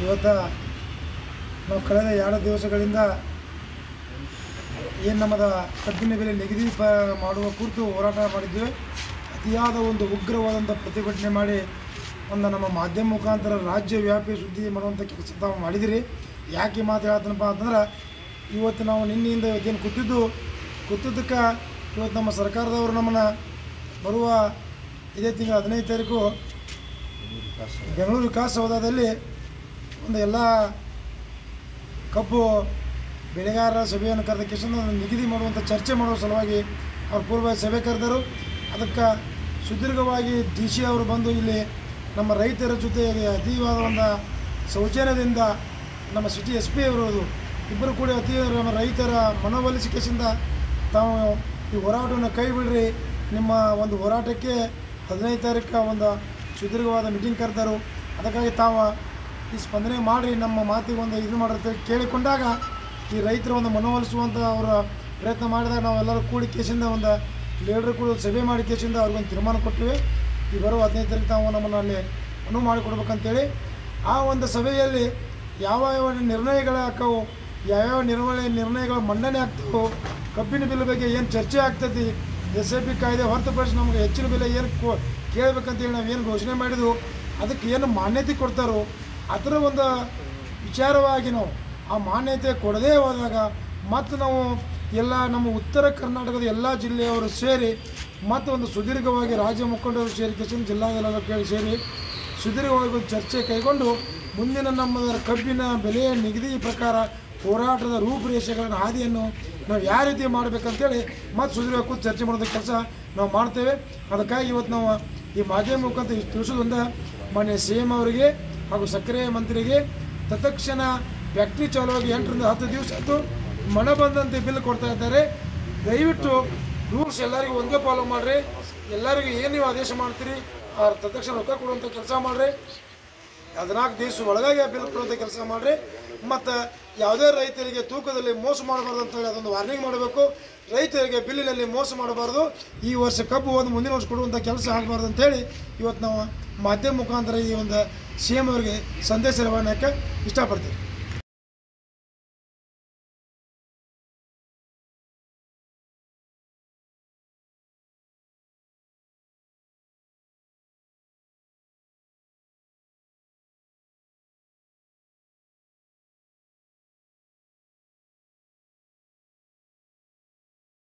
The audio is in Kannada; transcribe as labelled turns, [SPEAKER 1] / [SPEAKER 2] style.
[SPEAKER 1] ಇವತ್ತು ನಾವು ಕಳೆದ ಎರಡು ದಿವಸಗಳಿಂದ ಏನು ನಮ್ಮದ ಕಬ್ಬಿನ ಬೆಲೆ ನಿಗದಿ ಪ ಮಾಡುವ ಕುರಿತು ಹೋರಾಟ ಮಾಡಿದ್ವಿ ಅತಿಯಾದ ಒಂದು ಉಗ್ರವಾದಂಥ ಪ್ರತಿಭಟನೆ ಮಾಡಿ ಒಂದು ನಮ್ಮ ಮಾಧ್ಯಮ ಮುಖಾಂತರ ರಾಜ್ಯ ವ್ಯಾಪಿ ಸುದ್ದಿ ಮಾಡುವಂಥ ಕೆಲಸ ತಾವು ಮಾಡಿದಿರಿ ಯಾಕೆ ಈ ಮಾತು ಹೇಳ್ತೀನಪ್ಪ ಅಂತಂದ್ರೆ ಇವತ್ತು ನಾವು ನಿನ್ನೆಯಿಂದ ಇವತ್ತೇನು ಕೂತಿದ್ದು ಕೂತಿದ್ದಕ್ಕೆ ಇವತ್ತು ನಮ್ಮ ಸರ್ಕಾರದವರು ನಮ್ಮನ್ನು ಬರುವ ಇದೇ ತಿಂಗಳ ಹದಿನೈದು ತಾರೀಕು ಬೆಂಗಳೂರು ವಿಕಾಸಸೌಧದಲ್ಲಿ ಒಂದು ಎಲ್ಲ ಕಬ್ಬು ಬೆಳೆಗಾರರ ಸಭೆಯನ್ನು ಕರೆದ ಕಿಶನ್ ನಿಗದಿ ಮಾಡುವಂಥ ಚರ್ಚೆ ಮಾಡುವ ಸಲುವಾಗಿ ಅವ್ರು ಪೂರ್ವ ಸಭೆ ಕರೆದರು ಅದಕ್ಕೆ ಸುದೀರ್ಘವಾಗಿ ಡಿ ಸಿ ಅವರು ಬಂದು ಇಲ್ಲಿ ನಮ್ಮ ರೈತರ ಜೊತೆಗೆ ಅತೀವಾದ ಒಂದು ಸೌಜನ್ಯದಿಂದ ನಮ್ಮ ಸಿಟಿ ಎಸ್ ಪಿ ಅವರು ಇಬ್ಬರು ಕೂಡ ಅತಿ ನಮ್ಮ ರೈತರ ಮನವೊಲಿಸಿಕೆಯಿಂದ ತಾವು ಈ ಹೋರಾಟವನ್ನು ಕೈ ಬಿಡ್ರಿ ನಿಮ್ಮ ಒಂದು ಹೋರಾಟಕ್ಕೆ ಹದಿನೈದು ತಾರೀಕು ಒಂದು ಸುದೀರ್ಘವಾದ ಮೀಟಿಂಗ್ ಕರೆದರು ಅದಕ್ಕಾಗಿ ತಾವು ಈ ಸ್ಪಂದನೆ ಮಾಡಿರಿ ನಮ್ಮ ಮಾತಿಗೆ ಒಂದು ಇದು ಮಾಡಿರ್ತೇವೆ ಕೇಳಿಕೊಂಡಾಗ ಈ ರೈತರ ಒಂದು ಮನವೊಲಿಸುವಂಥ ಅವರ ಪ್ರಯತ್ನ ಮಾಡಿದಾಗ ನಾವೆಲ್ಲರೂ ಕೂಡಿ ಕೇಸಿಂದ ಒಂದು ಲೀಡರ್ ಕೂಡ ಸಭೆ ಮಾಡಿ ಕೇಸಿಂದ ಅವ್ರಿಗೊಂದು ತೀರ್ಮಾನ ಕೊಟ್ಟಿವಿ ಈ ಬರುವ ಹದಿನೈದು ತಾರೀಕು ತಾವು ನಮ್ಮನ್ನು ಅಲ್ಲಿ ಅನುವು ಮಾಡಿಕೊಡ್ಬೇಕಂತೇಳಿ ಆ ಒಂದು ಸಭೆಯಲ್ಲಿ ಯಾವ ಯಾವ ನಿರ್ಣಯಗಳು ಹಾಕವು ಯಾವ್ಯಾವ ನಿರ್ವಹಣೆ ನಿರ್ಣಯಗಳ ಮಂಡನೆ ಆಗ್ತವೆ ಕಬ್ಬಿನ ಬಿಲ್ ಬಗ್ಗೆ ಏನು ಚರ್ಚೆ ಆಗ್ತೈತಿ ಎಸ್ ಐ ಪಿ ಕಾಯ್ದೆ ಹೊರತುಪಡಿಸಿ ನಮಗೆ ಹೆಚ್ಚಿನ ಬೆಲೆ ಏನು ಕೋ ಕೇಳಬೇಕಂತೇಳಿ ನಾವು ಏನು ಘೋಷಣೆ ಮಾಡಿದ್ವು ಅದಕ್ಕೆ ಏನು ಮಾನ್ಯತೆ ಕೊಡ್ತಾರೋ ಅದರ ಒಂದು ವಿಚಾರವಾಗಿ ನಾವು ಆ ಮಾನ್ಯತೆ ಕೊಡದೇ ಹೋದಾಗ ಮತ್ತು ನಾವು ಎಲ್ಲ ನಮ್ಮ ಉತ್ತರ ಕರ್ನಾಟಕದ ಎಲ್ಲ ಜಿಲ್ಲೆಯವರು ಸೇರಿ ಮತ್ತು ಒಂದು ಸುದೀರ್ಘವಾಗಿ ರಾಜ್ಯ ಮುಖಂಡರು ಸೇರಿ ಕಿಶನ್ ಜಿಲ್ಲಾದಲ್ಲೆಲ್ಲ ಕೇಳಿ ಸೇರಿ ಸುದೀರ್ಘವಾಗಿ ಒಂದು ಚರ್ಚೆ ಕೈಗೊಂಡು ಮುಂದಿನ ನಮ್ಮ ಕಬ್ಬಿನ ಬೆಲೆಯ ನಿಗದಿ ಪ್ರಕಾರ ಹೋರಾಟದ ರೂಪುರೇಷೆಗಳನ್ನು ಹಾದಿಯನ್ನು ನಾವು ಯಾವ ರೀತಿ ಮಾಡಬೇಕಂತೇಳಿ ಮತ್ತು ಸುದೀರ್ಘ ಕೂತು ಚರ್ಚೆ ಮಾಡೋದ ಕೆಲಸ ನಾವು ಮಾಡ್ತೇವೆ ಅದಕ್ಕಾಗಿ ಇವತ್ತು ನಾವು ಈ ಮಾಧ್ಯಮ ಮುಖಾಂತರ ಇಷ್ಟು ತಿಳಿಸೋದ್ರಿಂದ ಮಾನ್ಯ ಸಿ ಎಂ ಅವರಿಗೆ ಹಾಗೂ ಸಕ್ಕರೆ ಮಂತ್ರಿಗೆ ತತ್ಕ್ಷಣ ಫ್ಯಾಕ್ಟ್ರಿ ಚಾಲುವಾಗಿ ಎಂಟರಿಂದ ಹತ್ತು ದಿವಸ ಆಯಿತು ಮನ ಬಂದಂತೆ ಬಿಲ್ ಕೊಡ್ತಾ ಇದ್ದಾರೆ ದಯವಿಟ್ಟು ರೂಲ್ಸ್ ಎಲ್ಲರಿಗೂ ಒಂದೇ ಫಾಲೋ ಮಾಡಿರಿ ಎಲ್ಲರಿಗೂ ಏನು ನೀವು ಆದೇಶ ಮಾಡ್ತೀರಿ ಆ ತತ್ಕ್ಷಣ ರೊಕ್ಕ ಕೊಡುವಂಥ ಕೆಲಸ ಮಾಡಿರಿ ಹದಿನಾಲ್ಕು ದಿವಸ ಒಳಗಾಗಿ ಆ ಬಿಲ್ ಕೊಡುವಂಥ ಕೆಲಸ ಮಾಡಿರಿ ಮತ್ತು ಯಾವುದೇ ರೈತರಿಗೆ ತೂಕದಲ್ಲಿ ಮೋಸ ಮಾಡಬಾರ್ದು ಅಂತೇಳಿ ಅದೊಂದು ವಾರ್ನಿಂಗ್ ಮಾಡಬೇಕು ರೈತರಿಗೆ ಬಿಲ್ಲಿನಲ್ಲಿ ಮೋಸ ಮಾಡಬಾರ್ದು ಈ ವರ್ಷ ಕಬ್ಬು ಒಂದು ಮುಂದಿನ ವರ್ಷ ಕೊಡುವಂಥ ಕೆಲಸ ಆಗಬಾರ್ದು ಅಂತೇಳಿ ಇವತ್ತು ನಾವು ಮಾಧ್ಯಮ ಮುಖಾಂತರ ಈ ಒಂದು ಸಿ ಎಮ್ ಅವರಿಗೆ ಸಂದೇಶ ರವಾನಕ್ಕೆ ಇಷ್ಟಪಡ್ತೀವಿ